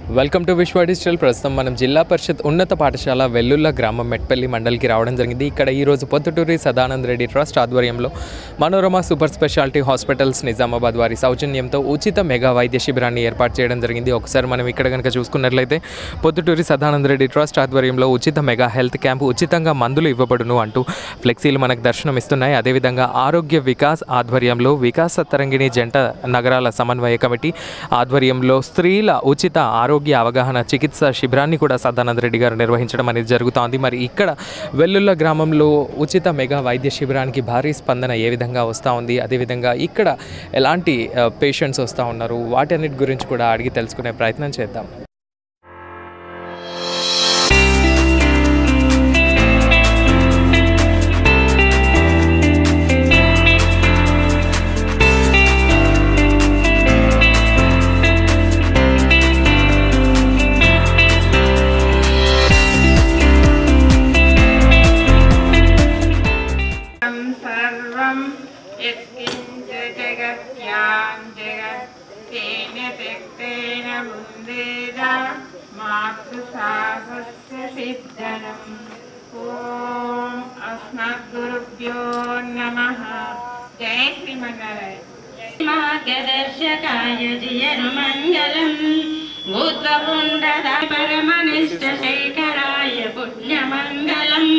Welcome to విశ్వ digital ప్రస్తుతం మనం జిల్లా పరిషత్ ఉన్నత పాఠశాల వెల్లుల్ల గ్రామం మెట్పల్లి మండలికి రావడం జరిగింది ఇక్కడ ఈరోజు పొద్దుటూరి సదానంద్ రెడ్డి ట్రస్ట్ ఆధ్వర్యంలో Manorama super speciality hospitals Nizamabad వారి సౌజన్యంతో ఉచిత మెగా వైద్య శిబిరాన్ని ఏర్పాటు చేయడం జరిగింది ఒకసారి మనం ఇక్కడ కనుక చూసుకున్నట్లయితే పొద్దుటూరి సదానంద్ రెడ్డి ట్రస్ట్ ఆధ్వర్యంలో ఉచిత మెగా హెల్త్ క్యాంప్ ఉచితంగా మందులు ఇవ్వబడును అంటూ ఫ్లెక్సీలు మనకు దర్శనం ఇస్తున్నాయి అదేవిధంగా ఆరోగ్య వికాస్ ఆధ్వర్యంలో వికాస తరంగిణి జంట నగరాల సమన్వయ కమిటీ ఆధ్వర్యంలో స్త్రీల ఉచిత ఆరోగ్య అవగాహన చికిత్స శిబిరాన్ని కూడా సదానంద రెడ్డి గారు నిర్వహించడం అనేది జరుగుతోంది మరి ఇక్కడ వెల్లుల్ల గ్రామంలో ఉచిత మెగా వైద్య శిబిరానికి భారీ స్పందన ఏ విధంగా వస్తూ ఉంది అదేవిధంగా ఇక్కడ ఎలాంటి పేషెంట్స్ వస్తూ ఉన్నారు వాటన్నిటి గురించి కూడా అడిగి తెలుసుకునే ప్రయత్నం చేద్దాం सर्वं यत्किञ्च जगत्यां जगत् तेन त्यक्तेन मुन्देद मातृशासस्य सिद्धनम् ॐ अस्मद्गुरुभ्यो नमः जय श्रीमन्नारायण मार्गदर्शकाय जियनुमङ्गलम् भूतपुण्डदा परमनिष्ठशेखराय पुण्यमङ्गलम्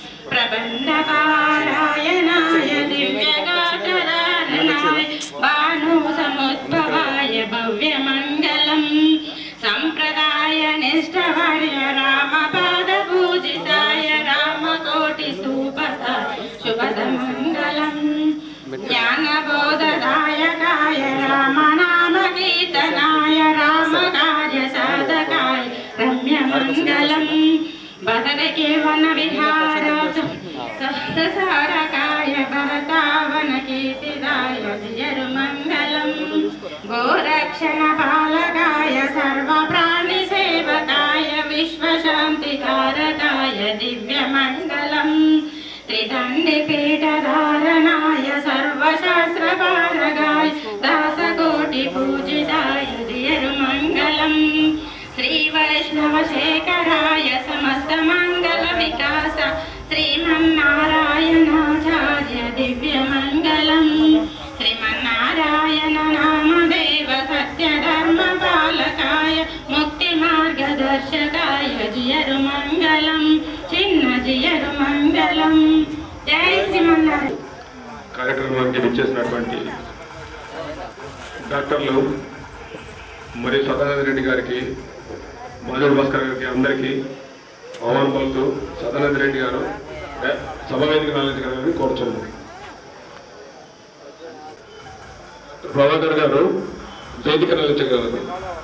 प्रबन्धपारायणाय दिव्यगात्रदारणाय भानुसमुद्भवाय भव्यमङ्गलम् सम्प्रदायनिष्ठवर्य रामपादपूजिताय रामकोटिसूपताय शुभदमङ्गलम् ज्ञानबोधदायकाय रामनामकीर्तनाय रामकार्यसाधकाय रम्यमङ्गलम् बदरकेवनविहारसारकाय भरतावनकीर्तिदाय जियरुमङ्गलम् गोरक्षणपालकाय सर्वप्राणिसेवकाय विश्वशान्तिकारकाय दिव्यमङ्गलम् त्रिदण्डिपीठधारणाय सर्वशास्त्रपारगाय दासकोटिपूजिताय जियरुमङ्गलम् श्रीवैष्णवशेखराय समस्तमङ्गलविकास श्रीमन्नारायणाचार्य दिव्यमङ्गलम् श्रीमन्नारायण नामदेव सत्यधर्मपालकाय मुक्तिमार्गदर्शकाय जियरुमङ्गलम् చిన్న జియరు మంగళం జై శ్రీమన్నారాయణ కార్యక్రమానికి విచ్చేసినటువంటి డాక్టర్లు మరియు సదానంద రెడ్డి గారికి మాధురి భాస్కర్ గారికి అందరికీ ఆహ్వానం పలుకుతూ సదానంద రెడ్డి గారు డా- సభ వేదిక నాలెడ్జ్ కోరుచున్నాను ప్రభాకర్ గారు వేదిక నాలెడ్చగలరు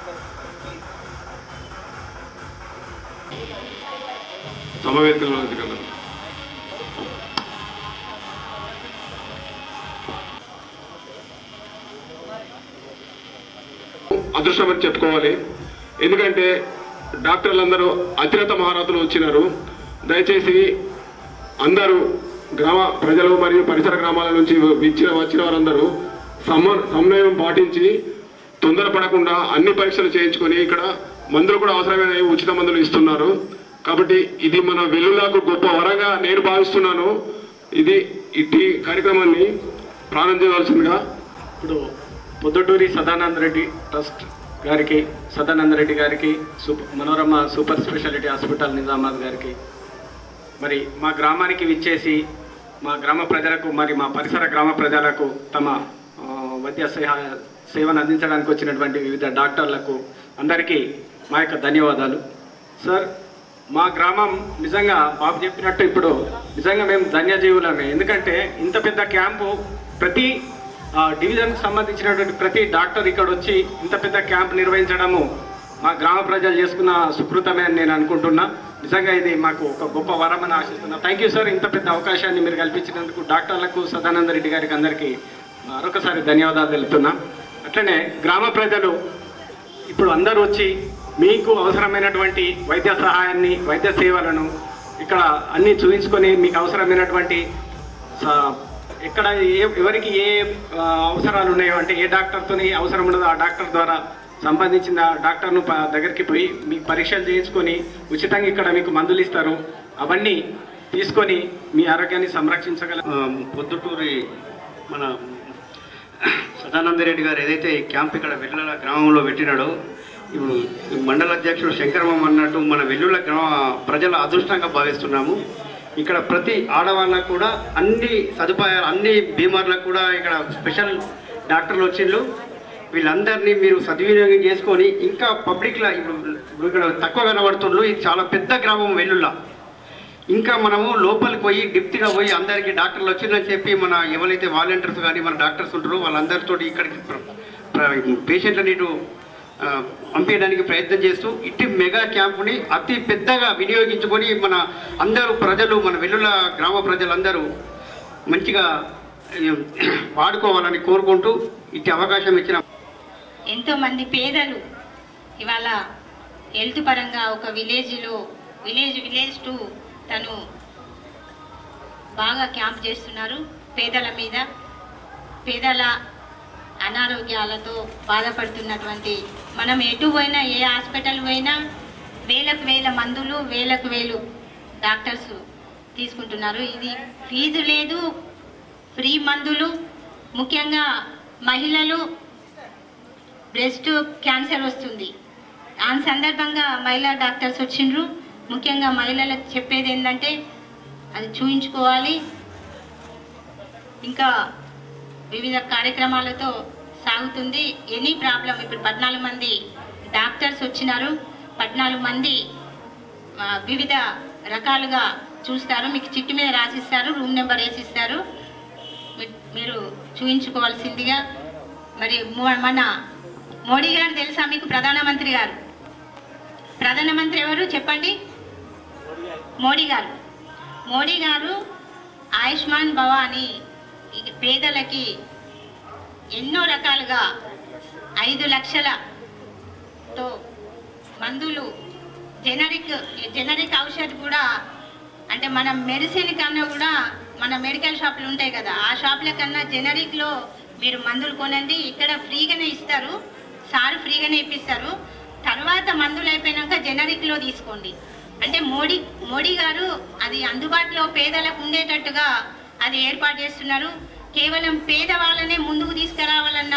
సభ వేదిక నాలెడ్చగలరు అదృష్టం అని చెప్పుకోవాలి ఎందుకంటే డాక్టర్లందరూ అతిరత మహారాతులు వచ్చినారు దయచేసి అందరూ గ్రామ ప్రజలు మరియు పరిసర గ్రామాల నుంచి ఇచ్చిన వచ్చిన వారందరూ సమ సమన్వయం పాటించి తొందరపడకుండా అన్ని పరీక్షలు చేయించుకొని ఇక్కడ మందులు కూడా అవసరమైన ఉచిత మందులు ఇస్తున్నారు కాబట్టి ఇది మన వెల్లులకు గొప్ప వరంగా నేను భావిస్తున్నాను ఇది ఇట్టి కార్యక్రమాన్ని ప్రారంభించవలసిందిగా ఇప్పుడు పొద్దుటూరి సదానంద రెడ్డి ట్రస్ట్ గారికి సదానంద రెడ్డి గారికి సూప Manorama super speciality hospital Nizamabad గారికి మరి మా గ్రామానికి విచ్చేసి మా గ్రామ ప్రజలకు మరి మా పరిసర గ్రామ ప్రజలకు తమ ఆ, వైద్య సహాయ సేవను అందించడానికి వచ్చినటువంటి వివిధ డాక్టర్లకు అందరికీ మా యొక్క ధన్యవాదాలు సార్ మా గ్రామం నిజంగా బాబు చెప్పినట్టు ఇప్పుడు నిజంగా మేము ధన్యజీవులమే ఎందుకంటే ఇంత పెద్ద క్యాంపు ప్రతి ఆ, డివిజన్కి సంబంధించినటువంటి ప్రతి డాక్టర్ ఇక్కడ వచ్చి ఇంత పెద్ద క్యాంప్ నిర్వహించడము మా గ్రామ ప్రజలు చేసుకున్న సుకృతమే అని నేను అనుకుంటున్నా నిజంగా ఇది మాకు ఒక గొప్ప వరం అని ఆశిస్తున్నా థ్యాంక్ యూ సార్ ఇంత పెద్ద అవకాశాన్ని మీరు కల్పించినందుకు డాక్టర్లకు సదానంద రెడ్డి గారికి అందరికీ మరొకసారి ధన్యవాదాలు తెలుపుతున్నా అట్లనే గ్రామ ప్రజలు ఇప్పుడు అందరూ వచ్చి మీకు అవసరమైనటువంటి వైద్య సహాయాన్ని వైద్య సేవలను ఇక్కడ అన్ని చూపించుకొని మీకు అవసరమైనటువంటి స- ఎక్కడ ఏ ఎవరికి ఏ ఆ, అవసరాలు ఉన్నాయో అంటే ఏ డాక్టర్తోని అవసరం ఉన్నదో ఆ డాక్టర్ ద్వారా సంబంధించిన డాక్టర్ను ప- దగ్గరికి పోయి మీ పరీక్షలు చేయించుకొని ఉచితంగా ఇక్కడ మీకు మందులు ఇస్తారు అవన్నీ తీసుకొని మీ ఆరోగ్యాన్ని సంరక్షించగల ఆ, పొద్దుటూరి మన సదానంద రెడ్డి గారు ఏదైతే ఈ క్యాంప్ ఇక్కడ వెల్లుల గ్రామంలో పెట్టినాడో ఇప్పుడు ఈ మండల అధ్యక్షుడు శంకరమ్మ అన్నట్టు మన వెల్లుల గ్రామ ప్రజల అదృష్టంగా భావిస్తున్నాము ఇక్కడ ప్రతి ఆడవాళ్ళకు కూడా అన్ని సదుపాయాలు అన్ని బీమార్లకు కూడా ఇక్కడ స్పెషల్ డాక్టర్లు వచ్చిండ్రు వీళ్ళందరినీ మీరు సద్వినియోగం చేసుకొని ఇంకా పబ్లిక్లో ఇప్పుడు ఇప్పుడు ఇక్కడ తక్కువ కనబడుతుండ్రు ఇది చాలా పెద్ద గ్రామం వెల్లుల్లా ఇంకా మనము లోపలికి పోయి డిప్తిగా పోయి అందరికీ డాక్టర్లు వచ్చిందని చెప్పి మన ఎవరైతే వాలంటీర్స్ కానీ మన డాక్టర్స్ ఉంటారో వాళ్ళందరితో ఇక్కడికి ప్ర- ప్ర- పేషెంట్లని ఇటు ఆ, పంపించడానికి ప్రయత్నం చేస్తూ ఇటు మెగా క్యాంపుని అతి పెద్దగా వినియోగించుకొని మన అందరూ ప్రజలు మన వెల్లుల గ్రామ ప్రజలందరూ మంచిగా ఈ, వాడుకోవాలని కోరుకుంటూ ఇటు అవకాశం ఇచ్చిన ఎంతోమంది పేదలు ఇవాళ హెల్త్ పరంగా ఒక విలేజ్లో విలేజ్ విలేజ్ టు తను బాగా క్యాంప్ చేస్తున్నారు పేదల మీద పేదల అనారోగ్యాలతో బాధపడుతున్నటువంటి మనం ఎటు పోయినా ఏ హాస్పిటల్ పోయినా వేలకు వేల మందులు వేలకు వేలు డాక్టర్స్ తీసుకుంటున్నారు ఇది ఫీజు లేదు ఫ్రీ మందులు ముఖ్యంగా మహిళలు బ్రెస్ట్ క్యాన్సర్ వస్తుంది ఆ సందర్భంగా మహిళా డాక్టర్స్ వచ్చిండ్రు ముఖ్యంగా మహిళలకు చెప్పేది ఏంటంటే అది చూయించుకోవాలి ఇంకా వివిధ కార్యక్రమాలతో సాగుతుంది ఎనీ ప్రాబ్లం ఇప్పుడు పద్నాలుగు మంది డాక్టర్స్ వచ్చినారు పద్నాలుగు మంది ఆ, వివిధ రకాలుగా చూస్తారు మీకు చిట్టి మీద రాసిస్తారు రూమ్ నెంబర్ వేసిస్తారు మీ- మీరు చూయించుకోవాల్సిందిగా మరి మో- మన మోడీ గారు తెలుసా మీకు ప్రధానమంత్రి గారు ప్రధానమంత్రి ఎవరు చెప్పండి మోడీ గారు మోడీ గారు ఆయుష్మాన్ భవ అని ఈ పేదలకి ఎన్నో రకాలుగా ఐదు లక్షలతో మందులు జెనరిక్ జెనరిక్ ఔషధ్ కూడా అంటే మన మెడిసిన్ కన్నా కూడా మన మెడికల్ షాపులు ఉంటాయి కదా ఆ షాపుల కన్నా జెనరిక్లో మీరు మందులు కొనండి ఇక్కడ ఫ్రీగానే ఇస్తారు సార్ ఫ్రీగానే ఇప్పిస్తారు తర్వాత మందులు అయిపోయినాక జెనరిక్లో తీసుకోండి అంటే మోడీ మోడీ గారు అది అందుబాటులో పేదలకు ఉండేటట్టుగా అది ఏర్పాటు చేస్తున్నారు కేవలం పేదవాళ్ళనే ముందుకు తీసుకురావాలన్న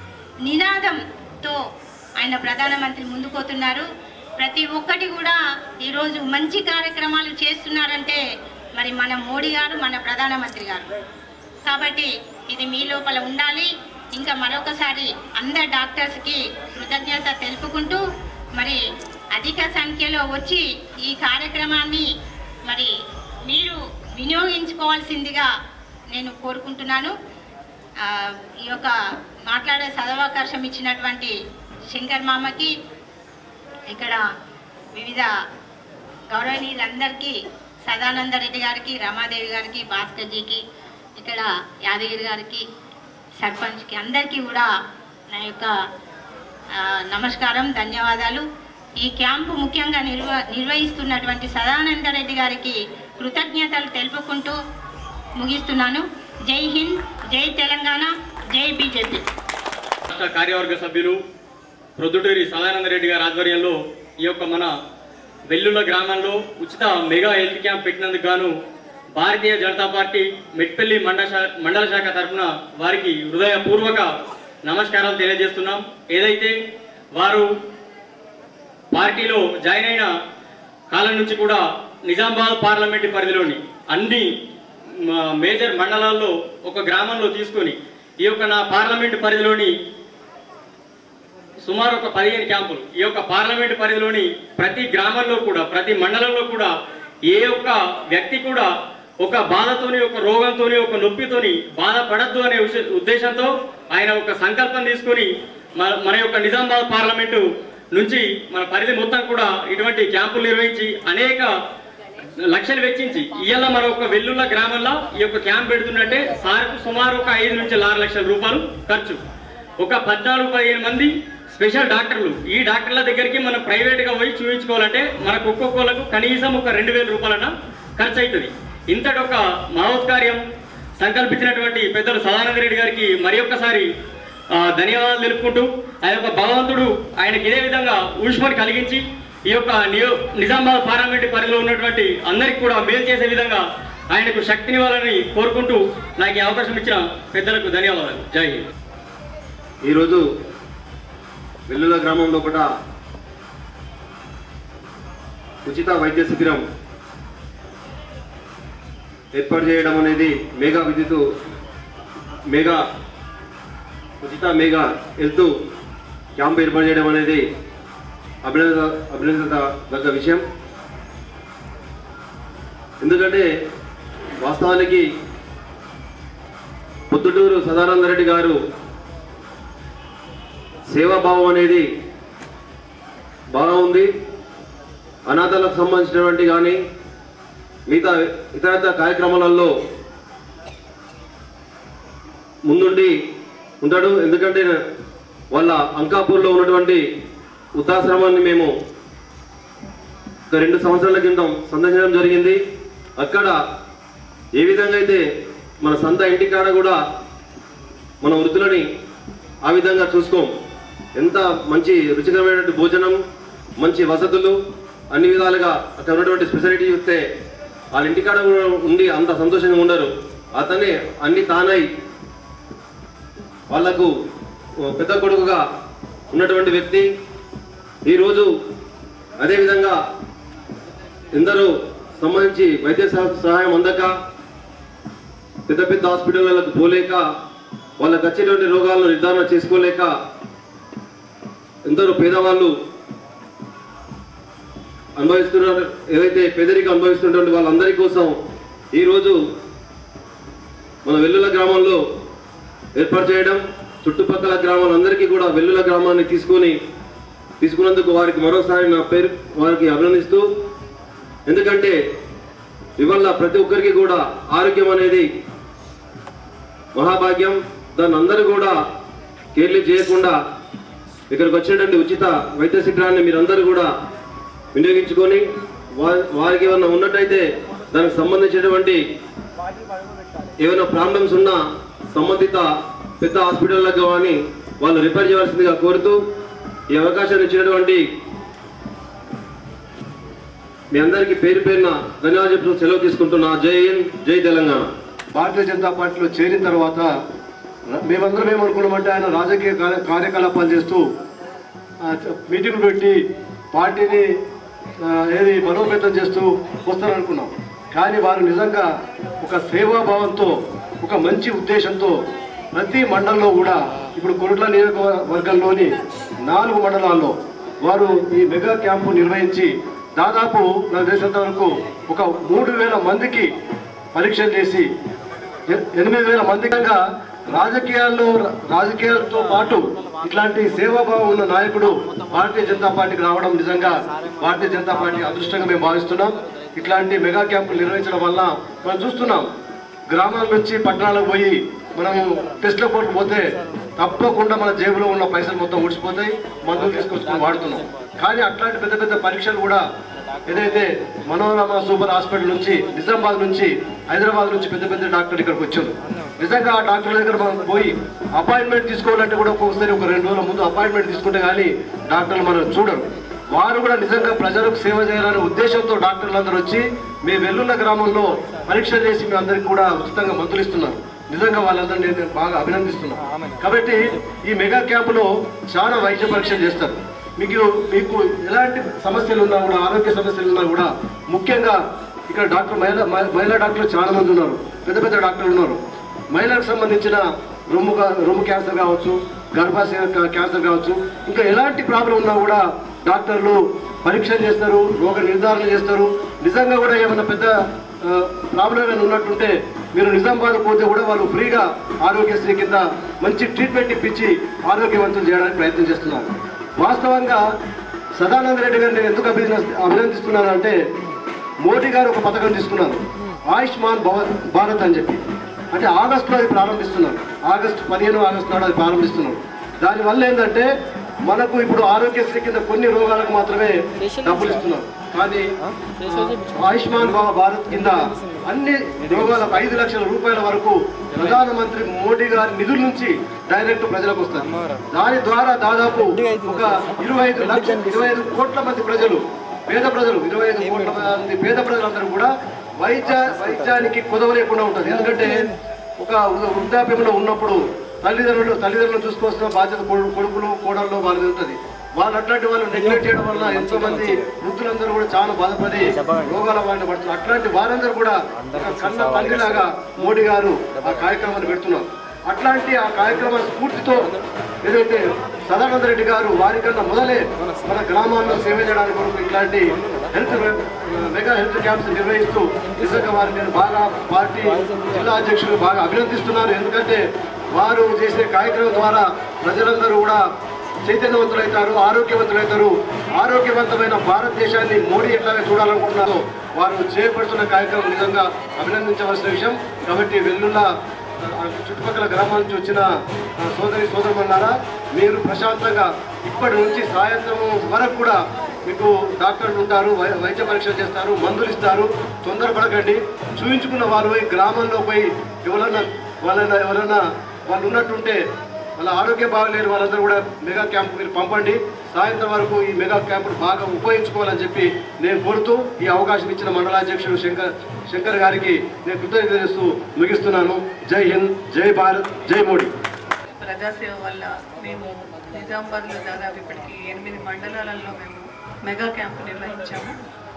నినాదంతో ఆయన ప్రధానమంత్రి ముందుకోతున్నారు ప్రతి ఒక్కటి కూడా ఈరోజు మంచి కార్యక్రమాలు చేస్తున్నారంటే మరి మన మోడీ గారు మన ప్రధానమంత్రి గారు కాబట్టి ఇది మీ లోపల ఉండాలి ఇంకా మరొకసారి అందరు డాక్టర్స్కి కృతజ్ఞత తెలుపుకుంటూ మరి అధిక సంఖ్యలో వచ్చి ఈ కార్యక్రమాన్ని మరి మీరు వినియోగించుకోవాల్సిందిగా నేను కోరుకుంటున్నాను ఆ, ఈ యొక్క మాట్లాడే సదవకాశం ఇచ్చినటువంటి శంకర్ మామకి ఇక్కడ వివిధ గౌరవనీయులందరికీ సదానంద రెడ్డి గారికి రమాదేవి గారికి భాస్కర్జీకి ఇక్కడ యాదగిరి గారికి సర్పంచ్కి అందరికీ కూడా నా యొక్క ఆ, నమస్కారం ధన్యవాదాలు ఈ క్యాంపు ముఖ్యంగా నిర్వ నిర్వహిస్తున్నటువంటి సదానంద రెడ్డి గారికి కృతజ్ఞతలు తెలుపుకుంటూ ముగిస్తున్నాను జై హింద్ జై తెలంగాణ జై బీజేపీ రాష్ట్ర కార్యవర్గ సభ్యులు ప్రొద్దుటూరి సదానంద రెడ్డి గారి ఆధ్వర్యంలో ఈ యొక్క మన వెల్లుల గ్రామంలో ఉచిత మెగా హెల్త్ క్యాంప్ పెట్టినందుకు గాను భారతీయ జనతా పార్టీ మెట్పల్లి మండల శా- మండల శాఖ తరఫున వారికి హృదయపూర్వక నమస్కారాలు తెలియజేస్తున్నాం ఏదైతే వారు పార్టీలో జాయిన్ అయిన కాలం నుంచి కూడా నిజామాబాద్ పార్లమెంటు పరిధిలోని అన్ని మ- మేజర్ మండలాల్లో ఒక గ్రామంలో తీసుకొని ఈ యొక్క నా పార్లమెంటు పరిధిలోని సుమారు ఒక పదిహేను క్యాంపులు ఈ యొక్క పార్లమెంటు పరిధిలోని ప్రతి గ్రామంలో కూడా ప్రతి మండలంలో కూడా ఏ ఒక్క వ్యక్తి కూడా ఒక బాధతోని ఒక రోగంతోని ఒక నొప్పితోని బాధపడద్దు అనే ఉష- ఉద్దేశంతో ఆయన ఒక సంకల్పం తీసుకొని మన మన యొక్క నిజామాబాద్ పార్లమెంటు నుంచి మన పరిధి మొత్తం కూడా ఇటువంటి క్యాంపులు నిర్వహించి అనేక లక్షలు వెచ్చించి ఇవాళ మన ఒక వెల్లుల్ల గ్రామంలో ఈ యొక్క క్యాంప్ పెడుతున్నట్టే సార్కు సుమారు ఒక ఐదు నుంచి ఆరు లక్షల రూపాయలు ఖర్చు ఒక పద్నాలుగు పదిహేను మంది స్పెషల్ డాక్టర్లు ఈ డాక్టర్ల దగ్గరికి మనం ప్రైవేట్గా పోయి చూపించుకోవాలంటే మనకు ఒక్కొక్కలకు కనీసం ఒక రెండు వేల రూపాయలన ఖర్చు అవుతుంది ఇంతటి ఒక మహోత్కార్యం సంకల్పించినటువంటి పెద్దలు సదానంద రెడ్డి గారికి మరి ఒక్కసారి ఆ, ధన్యవాదాలు తెలుపుకుంటూ ఆ యొక్క భగవంతుడు ఆయనకి ఇదే విధంగా ఊష్మని కలిగించి ఈ యొక్క నియో నిజామాబాద్ పార్లమెంట్ పరిధిలో ఉన్నటువంటి అందరికి కూడా మేలు చేసే విధంగా ఆయనకు శక్తినివ్వాలని కోరుకుంటూ నాకు ఈ అవకాశం ఇచ్చిన పెద్దలకు ధన్యవాదాలు జై హింద్ ఈరోజు వెల్లుల గ్రామంలో కూడా ఉచిత వైద్య శిబిరం ఏర్పాటు చేయడం అనేది మేఘా విద్యుత్ మేఘా ఉచిత మేఘా హెల్త్ క్యాంప్ ఏర్పాటు చేయడం అనేది అభినంద అభినందించదగ్గ విషయం ఎందుకంటే వాస్తవానికి పొద్దుటూరు సదానంద రెడ్డి గారు సేవాభావం అనేది బాగా ఉంది అనాథలకు సంబంధించినటువంటి కానీ మిగతా ఇతరత్ర కార్యక్రమాలలో ముందుండి ఉంటాడు ఎందుకంటే వాళ్ళ అంకాపూర్లో ఉన్నటువంటి వృద్ధాశ్రమాన్ని మేము ఒక రెండు సంవత్సరాల క్రితం సందర్శించడం జరిగింది అక్కడ ఏ విధంగా అయితే మన సొంత ఇంటికాడ కూడా మన వృద్ధులని ఆ విధంగా చూసుకోం ఎంత మంచి రుచికరమైనటువంటి భోజనం మంచి వసతులు అన్ని విధాలుగా అక్కడ ఉన్నటువంటి స్పెషాలిటీ చూస్తే వాళ్ళ ఇంటికాడ కూడా ఉండి అంత సంతోషంగా ఉండరు అతనే అన్ని తానై వాళ్లకు ఓ పెద్ద కొడుకుగా ఉన్నటువంటి వ్యక్తి ఈరోజు అదేవిధంగా ఎందరో సంబంధించి వైద్య సహ- సహాయం అందక పెద్ద పెద్ద హాస్పిటళ్ళకు పోలేక వాళ్ళకి వచ్చేటువంటి రోగాలను నిర్ధారణ చేసుకోలేక ఎందరో పేదవాళ్ళు అనుభవిస్తున్నారు ఏదైతే పేదరికం అనుభవిస్తున్నటువంటి వాళ్ళందరి కోసం ఈరోజు మన వెల్లుల గ్రామంలో ఏర్పాటు చేయడం చుట్టుపక్కల గ్రామాలందరికీ కూడా వెల్లుల గ్రామాన్ని తీసుకొని తీసుకున్నందుకు వారికి మరోసారి నా పేరు వారికి అభినందిస్తూ ఎందుకంటే ఇవల్ల ప్రతి ఒక్కరికి కూడా ఆరోగ్యం అనేది మహాభాగ్యం దాన్ని అందరూ కూడా కేర్లీ చేయకుండా ఇక్కడికి వచ్చినటువంటి ఉచిత వైద్య శిబిరాన్ని మీరందరూ కూడా వినియోగించుకొని వా- వారికి ఏమైనా ఉన్నట్టయితే దానికి సంబంధించినటువంటి ఏమైనా ప్రాబ్లమ్స్ ఉన్నా సంబంధిత పెద్ద హాస్పిటల్లకు కానీ వాళ్ళు రిఫర్ చేయవలసిందిగా కోరుతూ ఈ అవకాశాన్ని ఇచ్చినటువంటి మీ అందరికీ పేరు పేరున ధన్యవాదాలు చెప్తూ సెలవు తీసుకుంటున్నా జై హింద్ జై తెలంగాణ భారతీయ జనతా పార్టీలో చేరిన తర్వాత ర- మేమందరం ఏమనుకున్నామంటే ఆయన రాజకీయ కార్య- కార్యకలాపాలు చేస్తూ ఆ, చ- మీటింగ్లు పెట్టి పార్టీని ఆ, ఏది బలోపేతం చేస్తూ వస్తారనుకున్నాం కానీ వారు నిజంగా ఒక సేవాభావంతో ఒక మంచి ఉద్దేశంతో ప్రతి మండలంలో కూడా ఇప్పుడు కొరుట్ల నియోజకవర్గంలోని నాలుగు మండలాల్లో వారు ఈ మెగా క్యాంపు నిర్వహించి దాదాపు నాకు తెలిసినంత వరకు ఒక మూడు వేల మందికి పరీక్షలు చేసి ఎ- ఎనిమిది వేల మందిగా రాజకీయాల్లో రాజకీయాలతో పాటు ఇట్లాంటి సేవాభావం ఉన్న నాయకుడు భారతీయ జనతా పార్టీకి రావడం నిజంగా భారతీయ జనతా పార్టీ అదృష్టంగా మేము భావిస్తున్నాం ఇట్లాంటి మెగా క్యాంపులు నిర్వహించడం వల్ల మనం చూస్తున్నాం గ్రామాల నుంచి పట్టణాలకు పోయి మనము టెస్ట్ల కోర్టు పోతే తప్పకుండా మన జేబులో ఉన్న పైసలు మొత్తం ఊడ్చిపోతాయి మందులు తీసుకొచ్చుకొని వాడుతున్నాం కానీ అట్లాంటి పెద్ద పెద్ద పరీక్షలు కూడా ఏదైతే మనోరమ సూపర్ హాస్పిటల్ నుంచి నిజామాబాద్ నుంచి హైదరాబాద్ నుంచి పెద్ద పెద్ద డాక్టర్లు ఇక్కడికి వచ్చారు నిజంగా ఆ డాక్టర్ల దగ్గర మనం పోయి అపాయింట్మెంట్ తీసుకోవాలంటే కూడా ఒక్కొక్కసారి ఒక రెండు రోజుల ముందు అపాయింట్మెంట్ తీసుకుంటే కానీ డాక్టర్లు మనం చూడరు వారు కూడా నిజంగా ప్రజలకు సేవ చేయాలనే ఉద్దేశంతో డాక్టర్లు అందరూ వచ్చి మీ వెల్లున్న గ్రామంలో పరీక్ష చేసి మీ అందరికి కూడా ఉచితంగా మందులు ఇస్తున్నారు నిజంగా వాళ్ళందరినీ నేను బాగా అభినందిస్తున్నాను కాబట్టి ఈ మెగా క్యాంపులో చాలా వైద్య పరీక్షలు చేస్తారు మీకు మీకు ఎలాంటి సమస్యలు ఉన్నా కూడా ఆరోగ్య సమస్యలు ఉన్నా కూడా ముఖ్యంగా ఇక్కడ డాక్టర్ మహిళా మహిళా డాక్టర్లు చాలా మంది ఉన్నారు పెద్ద పెద్ద డాక్టర్లు ఉన్నారు మహిళలకు సంబంధించిన రొమ్ము కా- రొమ్ము క్యాన్సర్ కావచ్చు గర్భాశయ కా- క్యాన్సర్ కావచ్చు ఇంకా ఎలాంటి ప్రాబ్లం ఉన్నా కూడా డాక్టర్లు పరీక్షలు చేస్తారు రోగ నిర్ధారణ చేస్తారు నిజంగా కూడా ఏమైనా పెద్ద ప్రాబ్లం ఏమైనా ఉన్నట్టుంటే మీరు నిజామాబాద్ పోతే కూడా వాళ్ళు ఫ్రీగా ఆరోగ్యశ్రీ కింద మంచి ట్రీట్మెంట్ ఇప్పించి ఆరోగ్యవంతులు చేయడానికి ప్రయత్నం చేస్తున్నారు వాస్తవంగా సదానంద రెడ్డి గారిని నేను ఎందుకు అభినంద అభినందిస్తున్నాను అంటే మోడీ గారు ఒక పథకం తీసుకున్నారు ఆయుష్మాన్ భవ భారత్ అని చెప్పి అంటే ఆగస్టులో అది ప్రారంభిస్తున్నారు ఆగస్టు పదిహేను ఆగస్టు నాడు అది ప్రారంభిస్తున్నారు దానివల్ల ఏంటంటే మనకు ఇప్పుడు ఆరోగ్యశ్రీ కింద కొన్ని రోగాలకు మాత్రమే డబ్బులు ఇస్తున్నారు కానీ ఆయుష్మాన్ భా- భారత్ కింద అన్ని రోగాలకు ఐదు లక్షల రూపాయల వరకు ప్రధానమంత్రి మోడీ గారి నిధుల నుంచి డైరెక్ట్ ప్రజలకు వస్తారు దాని ద్వారా దాదాపు ఒక ఇరవై ఐదు లక్షల ఇరవై ఐదు కోట్ల మంది ప్రజలు పేద ప్రజలు ఇరవై ఐదు కోట్ల మంది పేద ప్రజలందరూ కూడా వైద్య వైద్యానికి కొదవ లేకుండా ఉంటుంది ఎందుకంటే ఒక వృ- వృద్ధాప్యంలో ఉన్నప్పుడు తల్లిదండ్రులు తల్లిదండ్రులు చూసుకోవాల్సిన బాధ్యత కొడు- కొడుకులు కోడళ్ళు వాళ్ళది ఉంటుంది వాళ్ళు అట్లాంటి వాళ్ళు నెగ్లెక్ట్ చేయడం వల్ల ఎంతో మంది వృద్ధులందరూ కూడా చాలా బాధపడి రోగాల బారిన పడుతున్నారు అట్లాంటి వారందరూ కూడా ఒక కన్న తల్లిలాగా మోడీ గారు ఆ కార్యక్రమాన్ని పెడుతున్నారు అట్లాంటి ఆ కార్యక్రమ స్ఫూర్తితో ఏదైతే సదానంద రెడ్డి గారు వారికన్నా మొదలే మన గ్రామాల్లో సేవ చేయడానికి కొరకు ఇట్లాంటి హెల్త్ మెగా హెల్త్ క్యాంప్స్ నిర్వహిస్తూ నిజంగా వారిని నేను బాగా పార్టీ జిల్లా అధ్యక్షులు బాగా అభినందిస్తున్నాను ఎందుకంటే వారు చేసే కార్యక్రమం ద్వారా ప్రజలందరూ కూడా చైతన్యవంతులవుతారు ఆరోగ్యవంతులవుతారు ఆరోగ్యవంతమైన భారతదేశాన్ని మోడీ ఎట్లాగా చూడాలనుకుంటున్నారో వారు చేపడుతున్న కార్యక్రమం నిజంగా అభినందించవలసిన విషయం కాబట్టి వెల్లుల్లా ఆ చుట్టుపక్కల గ్రామాల నుంచి వచ్చిన ఆ, సోదరి సోదరుమన్నారా మీరు ప్రశాంతంగా ఇప్పటి నుంచి సాయంత్రం వరకు కూడా మీకు డాక్టర్లు ఉంటారు వై- వైద్య పరీక్షలు చేస్తారు మందులు ఇస్తారు తొందరపడకండి చూయించుకున్న వారు పోయి గ్రామంలో పోయి ఎవరన్నా వాళ్ళన్నా ఎవరన్నా వాళ్ళు ఉన్నట్టుంటే వాళ్ళ ఆరోగ్యం బాగలేరు వాళ్ళందరూ కూడా మెగా క్యాంప్ మీరు పంపండి సాయంత్రం వరకు ఈ మెగా క్యాంపును బాగా ఉపయోగించుకోవాలని చెప్పి నేను కోరుతూ ఈ అవకాశం ఇచ్చిన మండలాధ్యక్షుడు శంకర్ శంకర్ గారికి నేను కృతజ్ఞత చేస్తూ ముగిస్తున్నాను జై హింద్ జై భారత్ జై మోడీ ప్రజాసేవ వల్ల మేము నిజామాబాద్లో దాదాపు ఇప్పటికి ఎనిమిది మండలాలలో మేము మెగా క్యాంప్ నిర్వహించాము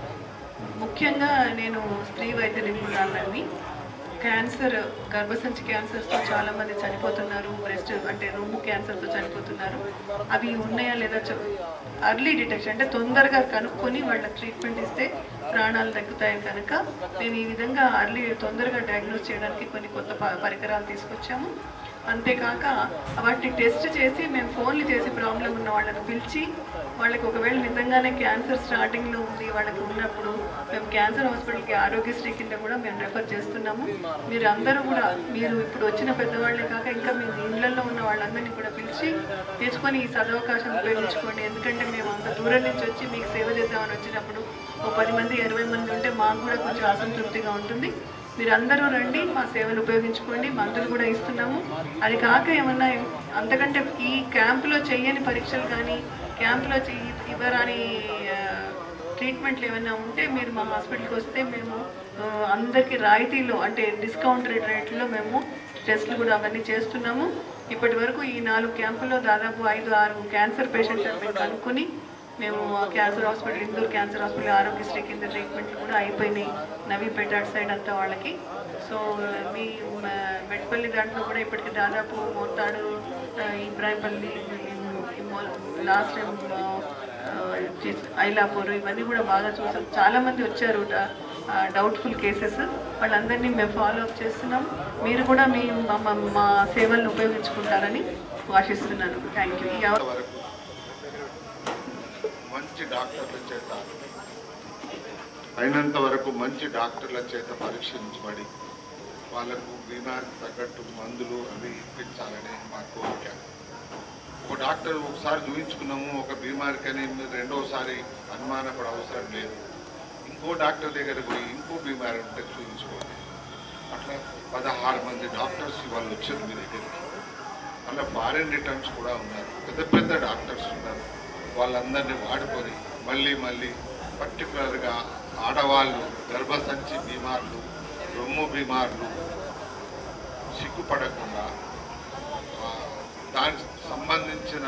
ముఖ్యంగా నేను స్త్రీ వైద్య నిపుణురాలని క్యాన్సర్ గర్భసంచి క్యాన్సర్స్తో చాలా మంది చనిపోతున్నారు బ్రెస్ట్ అంటే రొమ్ము క్యాన్సర్తో చనిపోతున్నారు అవి ఉన్నాయా లేదా అర్లీ డిటెక్షన్ అంటే తొందరగా కనుక్కొని వాళ్ళకి ట్రీట్మెంట్ ఇస్తే ప్రాణాలు తగ్గుతాయి కనుక మేము ఈ విధంగా అర్లీ తొందరగా డయాగ్నోస్ చేయడానికి కొన్ని కొత్త ప- పరికరాలు తీసుకొచ్చాము అంతేకాక వాటిని టెస్ట్ చేసి మేము ఫోన్లు చేసి ప్రాబ్లం ఉన్న వాళ్ళని పిలిచి వాళ్ళకి ఒకవేళ నిజంగానే క్యాన్సర్ స్టార్టింగ్లో ఉంది వాళ్ళకి ఉన్నప్పుడు మేము క్యాన్సర్ హాస్పిటల్కి ఆరోగ్యశ్రీ కింద కూడా మేము రెఫర్ చేస్తున్నాము మీరు అందరూ కూడా మీరు ఇప్పుడు వచ్చిన పెద్దవాళ్ళే కాక ఇంకా మీ ఇళ్లలో ఉన్న వాళ్ళందరినీ కూడా పిలిచి తెచ్చుకొని ఈ సదవకాశం ఉపయోగించుకోండి ఎందుకంటే మేము అంత దూరం నుంచి వచ్చి మీకు సేవ చేద్దామని వచ్చినప్పుడు ఓ పది మంది ఇరవై మంది ఉంటే మాకు కూడా కొంచెం అసంతృప్తిగా ఉంటుంది మీరు అందరూ రండి మా సేవలు ఉపయోగించుకోండి మందులు కూడా ఇస్తున్నాము అది కాక ఏమన్నా అంతకంటే ఈ క్యాంపులో చెయ్యని పరీక్షలు కానీ క్యాంపులో చెయ్యి ఇవ్వరాని ఆ, ట్రీట్మెంట్లు ఏమైనా ఉంటే మీరు మా హాస్పిటల్కి వస్తే మేము ఆ, అందరికీ రాయితీలో అంటే డిస్కౌంట్ రేట్ రేట్లో మేము టెస్ట్లు కూడా అవన్నీ చేస్తున్నాము ఇప్పటి వరకు ఈ నాలుగు క్యాంపుల్లో దాదాపు ఐదు ఆరు క్యాన్సర్ పేషెంట్లను మేము కనుక్కొని మేము cancer hospital Indur cancer hospital Aarogyasri కింద ట్రీట్మెంట్లు కూడా అయిపోయినాయి నవీపేట అటు సైడ్ అంతా వాళ్ళకి సో మీ మ- మెట్పల్లి దాంట్లో కూడా ఇప్పటికి దాదాపు మోతాడు ఆ, ఇబ్రాహింపల్లి లాస్ట్ టైం ఐలాపూర్ ఇవన్నీ కూడా బాగా చూసాం చాలా మంది వచ్చారు డౌట్ఫుల్ కేసెస్ వాళ్ళందరినీ మేము ఫాలో అప్ చేస్తున్నాం మీరు కూడా మీ మా- మా- మా సేవలను ఉపయోగించుకుంటారని ఆశిస్తున్నాను థ్యాంక్ యూ ఈ అవ- మంచి డాక్టర్ల చేత అయినంత వరకు మంచి డాక్టర్ల చేత పరీక్షించబడి వాళ్ళకు బీమారికి తగ్గట్టు మందులు అవి ఇప్పించాలని మా కోరిక ఒక డాక్టర్ ఒకసారి చూపించుకున్నాము ఒక బీమారికని రెండోసారి అనుమానపడ అవసరం లేదు ఇంకో డాక్టర్ దగ్గర పోయి ఇంకో బీమారి ఉంటే చూపించుకోండి అట్లా పదహారు మంది డాక్టర్స్ వాళ్ళు వచ్చారు మీ దగ్గరికి అలా ఫారెన్ రిటర్న్స్ కూడా ఉన్నారు పెద్ద పెద్ద డాక్టర్స్ ఉన్నారు వాళ్ళందరినీ వాడుకొని మళ్ళీ మళ్ళీ పర్టికులర్గా ఆడవాళ్ళు గర్భసంచి బీమార్లు రొమ్ము బీమార్లు సిగ్గుపడకుండా ఆ, దానికి సంబంధించిన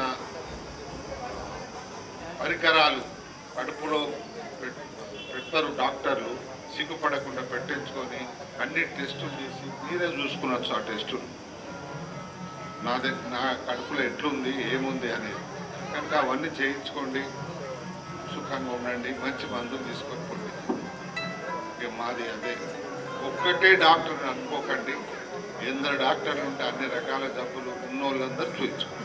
పరికరాలు కడుపులో పెట్- పెడతారు డాక్టర్లు సిగ్గుపడకుండా పెట్టించుకొని అన్ని టెస్టులు చేసి మీరే చూసుకునొచ్చు ఆ టెస్టులు నా దగ్గర నా కడుపులో ఎట్లుంది ఏముంది అనేది కనుక అవన్నీ చేయించుకోండి సుఖంగా ఉండండి మంచి మందులు తీసుకొని పోండి ఇక మాది అదే ఒక్కటే డాక్టర్ అనుకోకండి ఎందరు డాక్టర్లు ఉంటే అన్ని రకాల జబ్బులు ఉన్నోళ్ళందరూ చూపించుకోండి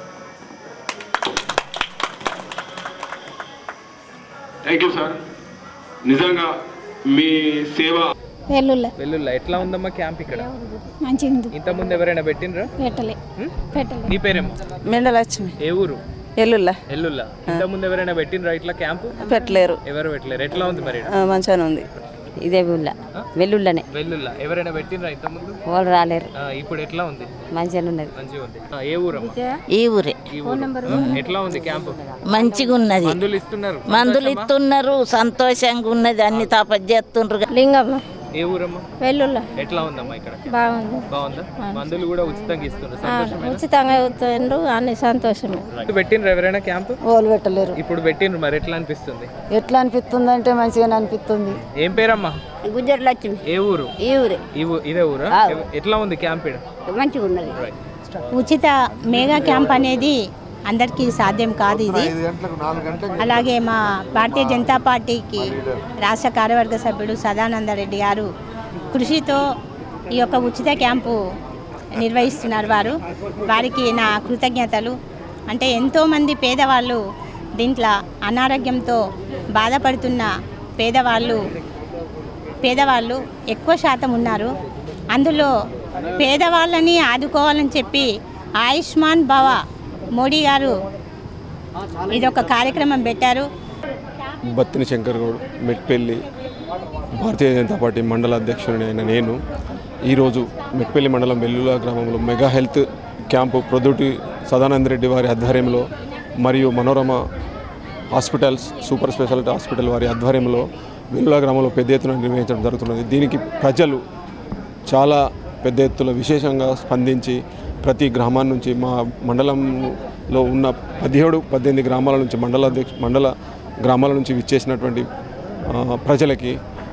థ్యాంక్ యూ సార్ నిజంగా మీ సేవ వెల్లుల్ల వెల్లుల్లా ఎట్లా ఉందమ్మా క్యాంప్ ఇక్కడ మంచిగా ఉంది ఇంత ముందు ఎవరైనా పెట్టినరా పెట్టలే పెట్టలే నీ పేరేమో మెండలక్ష్మి ఏ ఊరు ఎల్లుల్లా ఎల్లుల్లా ఇంత ముందు ఎవరైనా పెట్టినరా ఇట్లా క్యాంపు పెట్టలేరు ఎవరు పెట్టలేరు ఎట్లా ఉంది మరి ఈడ? ఆ, మంచిగానే ఉంది ఇదే ఊళ్ళ వెల్లుళ్ళనే వెల్లుల్లా ఎవరైనా పెట్టినరా ఇంత ముందు వాళ్ళు రాలేరు ఇప్పుడు ఎట్లా ఉంది మంచిగానే ఉన్నది మంచిగా ఉంది ఆ, ఏ ఊరమ్మా ఈ ఊరే ఈ ఊరు. ఎట్లా ఉంది క్యాంపు మంచిగా ఉన్నది మందులు ఇస్తున్నారు మందులు ఇస్తున్నారు సంతోషంగా ఉన్నది అన్ని తాపత్ చేస్తుండ్రు లింగమ్మ ఏ ఊరమ్మా వెల్లుల్లా ఎట్లా ఉందమ్మా ఇక్కడ బాగుంది బాగుందా మందులు కూడా ఉచితంగా ఇస్తున్నారు సంతోషమేనా? ఉచితంగా ఇస్తుండ్రు అన్ని సంతోషమే రైట్. పెట్టినరా ఎవరైనా క్యాంపు వాళ్ళు పెట్టలేరు ఇప్పుడు పెట్టినరు మరి ఎట్లా అనిపిస్తుంది ఎట్లా అనిపిస్తుంది అంటే మంచిగానే అనిపిస్తుంది ఏం పేరమ్మా గుజ్జర్ లక్ష్మి ఏ ఊరు ఈ ఊరే ఈ ఊ- ఇదే ఊరా ఆ. ఎవ- ఎట్లా ఉంది క్యాంప్ ఈడ మంచిగా ఉన్నది ఉచిత మెగా క్యాంప్ అనేది అందరికీ సాధ్యం కాదు ఇది అలాగే మా భారతీయ జనతా పార్టీకి రాష్ట్ర కార్యవర్గ సభ్యుడు సదానంద రెడ్డి గారు కృషితో ఈ యొక్క ఉచిత క్యాంపు నిర్వహిస్తున్నారు వారు వారికి నా కృతజ్ఞతలు అంటే ఎంతోమంది పేదవాళ్ళు దీంట్లో అనారోగ్యంతో బాధపడుతున్న పేదవాళ్ళు పేదవాళ్ళు ఎక్కువ శాతం ఉన్నారు అందులో పేదవాళ్ళని ఆదుకోవాలని చెప్పి ఆయుష్మాన్ భవ మోడీ గారు ఇదొక కార్యక్రమం పెట్టారు బత్తిని శంకర్ గౌడ్ మెట్పల్లి భారతీయ జనతా పార్టీ మండల అధ్యక్షుడిని అయిన నేను ఈరోజు మెట్పల్లి మండలం వెల్లుల గ్రామంలో mega health camp Prodduti Sadananda Reddy వారి ఆధ్వర్యంలో మరియు Manorama hospitals super speciality hospital వారి ఆధ్వర్యంలో వెల్లుల గ్రామంలో పెద్ద ఎత్తున నిర్వహించడం జరుగుతున్నది దీనికి ప్రజలు చాలా పెద్ద ఎత్తున విశేషంగా స్పందించి ప్రతి గ్రామాల నుంచి మా మండలంలో ఉన్న పదిహేడు పద్దెనిమిది గ్రామాల నుంచి మండల అధ్యక్ష మండల గ్రామాల నుంచి విచ్చేసినటువంటి ఆ, ప్రజలకి